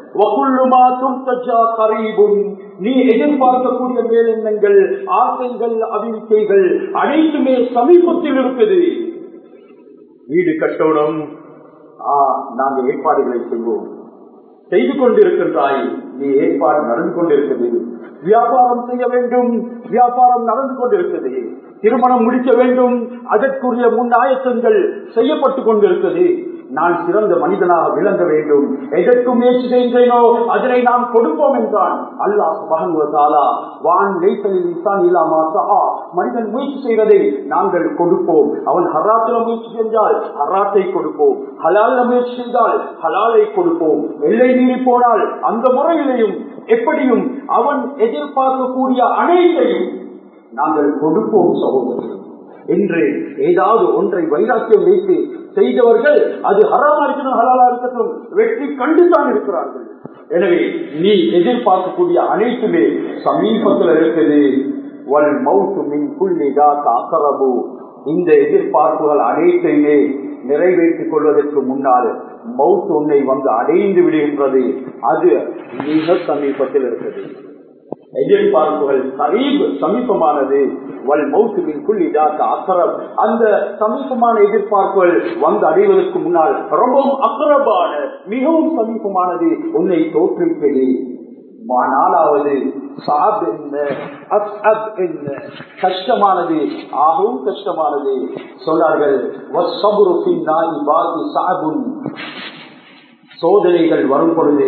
[SPEAKER 1] நீ எதிர்பார்க்கக்கூடிய மேலெண்ணங்கள் ஆசைகள் அபிவிக்கைகள் அனைத்துமே சமீபத்தில் இருக்குது வீடு கட்டணும் நாங்கள் ஏற்பாடுகளை செய்வோம் செய்து கொண்டிருக்கின்றாய் நீ ஏற்பாடு நடந்து கொண்டிருக்கிறது வியாபாரம் செய்ய வேண்டும் வியாபாரம் நடந்து கொண்டிருக்கிறது திருமணம் முடிக்க வேண்டும் அதற்குரிய முன் ஆயத்தங்கள் செய்யப்பட்டு கொண்டிருக்கிறது நான் சிறந்த மனிதனாக விளங்க வேண்டும் எதற்கு முயற்சி செய்கிறேனோ அதனை நாம் கொடுப்போம் என்றான் அல்லாஹ் மகன்வதாலா வான் லைசலில் இன்சான் இல்லாமா சஹா மனிதன் முயற்சி செய்வதை நாங்கள் கொடுப்போம் அவன் ஹராத்துல முயற்சி செஞ்சால் ஹராத்தை கொடுப்போம் ஹலால முயற்சி செய்தால் ஹலாலை கொடுப்போம் எல்லை மீறி போனால் அந்த முறையிலையும் எப்படியும் அவன் எதிர்பார்க்கக்கூடிய அனைத்தையும் நாங்கள் கொடுப்போம் சகோதரர்கள் என்று ஏதாவது ஒன்றை வைராக்கியம் வைத்து செய்தவர்கள் அது ஹராமா இருக்கணும் ஹலாலா இருக்கட்டும் வெற்றி கண்டுதான் இருக்கிறார்கள் எனவே நீ எதிர்பார்க்கக்கூடிய அனைத்துமே சமீபத்தில் இருக்குது வல் மவுத்து மின் புள்ளிதா அக்கரபு இந்த எதிர்பார்ப்புகள் அனைத்தையுமே நிறைவேற்றிக் கொள்வதற்கு முன்னால் மவுத் உன்னை வந்து அடைந்து விடுகின்றது அது மிக சமீபத்தில் இருக்குது எதிர்பார்ப்புகள் கரீப் சமீபமானது வல் மௌத்துவின் புள்ளிதாக்க அக்கரம் அந்த சமீபமான எதிர்பார்ப்புகள் வந்து அடைவதற்கு முன்னால் ரொம்பவும் அக்கரபான மிகவும் சமீபமானது உன்னை தோற்றுவிப்பது நாலாவது சாப் என்ன அப் என்ன கஷ்டமானது ஆகவும் கஷ்டமானது சொன்னார்கள் சோதனைகள் வரும் பொழுது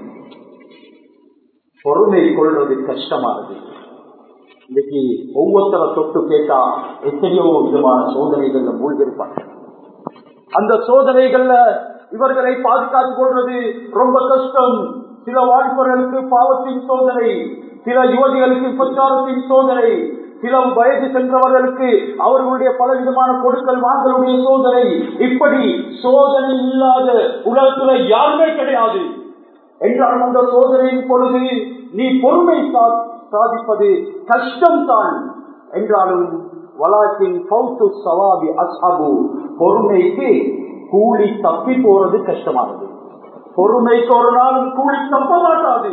[SPEAKER 1] பொறுமை கொள்வது கஷ்டமானது இன்னைக்கு ஒவ்வொருத்தர தொட்டு கேட்டா எத்தனையோ விதமான சோதனைகள்ல மூழ்கிருப்பாங்க அந்த சோதனைகள்ல இவர்களை பாதுகாத்துக் கொள்வது ரொம்ப கஷ்டம் சில வாலிபர்களுக்கு பாவத்தின் சோதனை சில யுவதிகளுக்கு பிரச்சாரத்தின் சோதனை சில வயது சென்றவர்களுக்கு அவர்களுடைய பலவிதமான கொடுக்கல் வாங்கலுடைய சோதனை இப்படி சோதனை இல்லாத உலகத்துல யாருமே கிடையாது என்றாலும் அந்த சோதனையின் பொழுது நீ பொறுமை சா- சாதிப்பது கஷ்டம்தான் என்றாலும் வலாக்கின் பௌத்து சவாபி அஸ்ஹபு பொறுமைக்கு கூலி தப்பி போறது கஷ்டமானது பொறுமைக்கு ஒரு நாளும் கூலி தப்ப மாட்டாது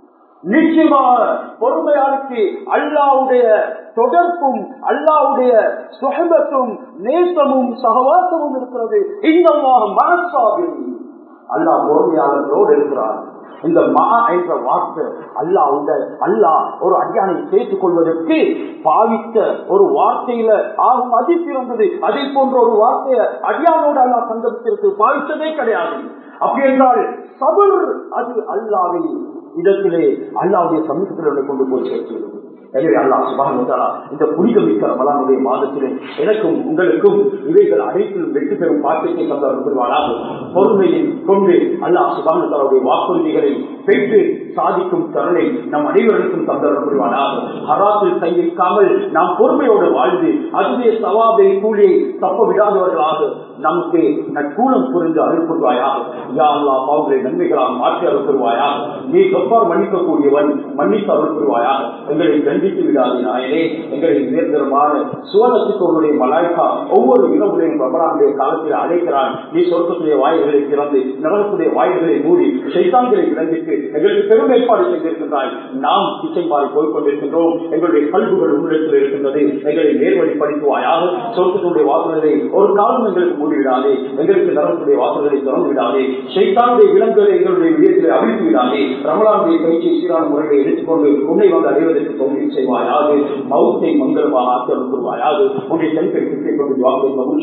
[SPEAKER 1] நிச்சயமாக பொறுமையாளுக்கு அல்லாவுடைய தொடர்பும் அல்லாவுடைய சுகபத்தும் நேசமும் சகவாசமும் இருக்கிறது இந்த மனசாவில் அல்லாஹ் பொறுமையாளர்களோடு இருக்கிறார் இந்த மா என்ற வார்த்தை அல்லாஹ் அல்லாஹ் ஒரு அடியானை சேர்த்துக் கொள்வதற்கு பாவித்த ஒரு வார்த்தையில ஆகும் அதிசிறந்தது அதை போன்ற ஒரு வார்த்தையை அடியானோடு அல்லாஹ் சந்தர்ப்பத்திற்கு பாவித்ததே கிடையாது அப்படி என்றால் சபர் அது அல்லாவில் இடத்திலே அல்லாவுடைய சமூகத்தில் கொண்டு போய் சேர்க்கிறது எனவே அல்லா சுபானுத்தாரா இந்த புனிதமிக்க ரமலானுடைய மாதத்திலே எனக்கும் உங்களுக்கும் இவைகள் அனைத்திலும் வெற்றி பெறும் பாக்கியத்தை தந்தார் புரிவாராக பொறுமையை கொண்டு அல்லாஹ் சுபானுத்தாராவுடைய வாக்குறுதிகளை பெற்று சாதிக்கும் தருணை நம் அனைவருக்கும் தந்தார் புரிவாராக ஹராத்தில் கையிருக்காமல் நாம் பொறுமையோடு வாழ்ந்து அதுவே சவாபை கூலியை தப்ப விடாதவர்களாக நமக்கு நற்கூலம் புரிந்து அருள் புரிவாயாக யா அல்லா பாவங்களை நன்மைகளாக மாற்றி அருள் புரிவாயாக நீ சொப்பார் மன்னிக்கக்கூடியவன் மன்னித்து அருள் புரிவாயாக எங்களை தண்டித்து விடாது நாயனே எங்களை உயர்தரமான சுவனத்துக்கு உன்னுடைய மலாய்க்கா ஒவ்வொரு இரவுலையும் பிரபலாவுடைய காலத்தில் அழைக்கிறான் நீ சொர்க்கத்துடைய வாய்களை திறந்து நரகத்துடைய வாய்களை மூடி சைத்தான்களை விளங்கிட்டு எங்களுக்கு பெரும் ஏற்பாடு செய்திருக்கின்றாய் நாம் திசை மாறி போய் கொண்டிருக்கின்றோம் எங்களுடைய கல்விகள் உன்னிடத்தில் இருக்கின்றது எங்களை நேர்வழிப்படுத்துவாயாக சொர்க்கத்துடைய வாசல்களை ஒரு காலம் எங்களுக்கு மூடிவிடாதே எங்களுக்கு நரகத்துடைய வாசல்களை திறந்து விடாதே சைத்தானுடைய விலங்குகளை எங்களுடைய விடயத்தில் அழித்து விடாதே ரமலானுடைய பயிற்சியை சீரான முறையை எடுத்துக்கொண்டு உன்னை வந்து அடைவதற்கு தோல்வி செய்வாயாக மௌத்தை மங்களமாக ஆக்கி அனுப்புவாயாக உன்னை தனிப்பெருக்கத்தை கொண்டு வாக்கு